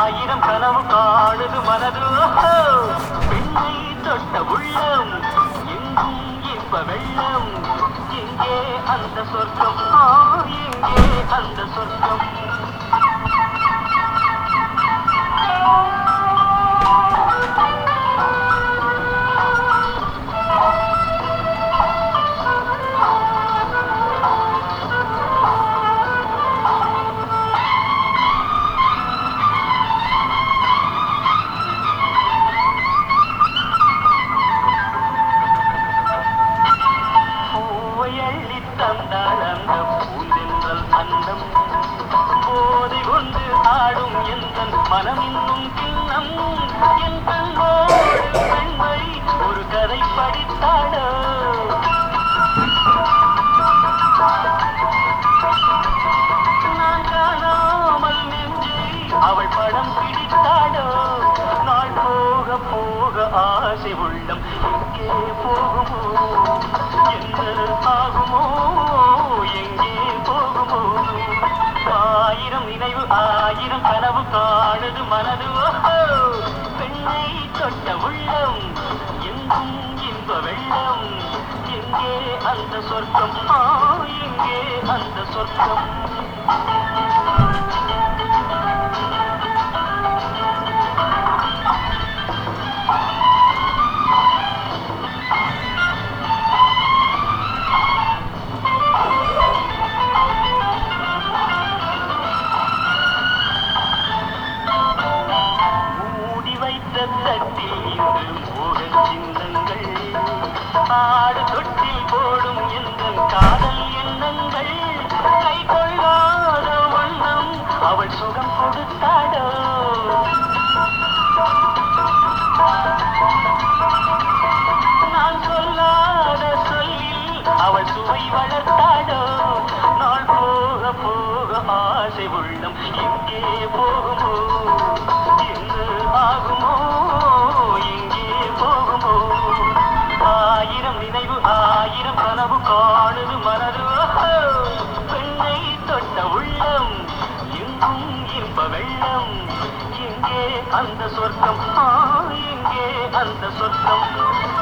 ஆயிரம் கனவு காணுது மனது ஓஹோ! பெண்ணை தொட்ட உள்ளம் எங்கும் இன்ப வெள்ளம் எங்கே அந்த சொர்க்கம் ஆ, எங்கே அந்த சொர்க்கம் பூவை அள்ளித் தந்தாள் அந்த பூந்தென்றல் அன்னம் போதை கொண்டு ஆடும் எந்த மனம் இன்னும் கிண்ணம் என் கண்ணோடு பெண்மை ஒரு கதை படித்தாளோ நான் காணாமல் நெஞ்சை அவள் படம் பிடித்தாளோ நாள் போக போக ஆசை உள்ளம் எங்கே போகுமோ என்ன ஆகுமோ எங்கே போகுமோ ஆயிரம் நினைவு ஆயிரம் கனவு காணுது மனது ஓஹோ! பெண்ணை தொட்ட உள்ளம் எங்கும் இன்ப வெள்ளம் எங்கே அந்த சொர்க்கம் ஆ, எங்கே அந்த சொர்க்கம் மூடி வைத்த தட்டில் இன்று மோகச் சின்னங்கள் ஆடு தொட்டில் போடும் எந்த காதல் எண்ணங்கள் கை கொள்ளாத வண்ணம் அவள் சுகம் கொடுத்தாடோ நான் சொல்லாத சொல்லில் அவள் சுவை வளர்த்தாடோ நாள் போக போக ஆசை உள்ளம் எங்கே போகுமோ என்ன ஆகுமோ எங்கே போகுமோ ஆயிரம் நினைவு ஆயிரம் கனவு காணுது மனது ஓஹோ! பெண்ணை தொட்ட உள்ளம் எங்கும் இன்ப வெள்ளம் எங்கே அந்த சொர்க்கம் ஆ, எங்கே அந்த சொர்க்கம்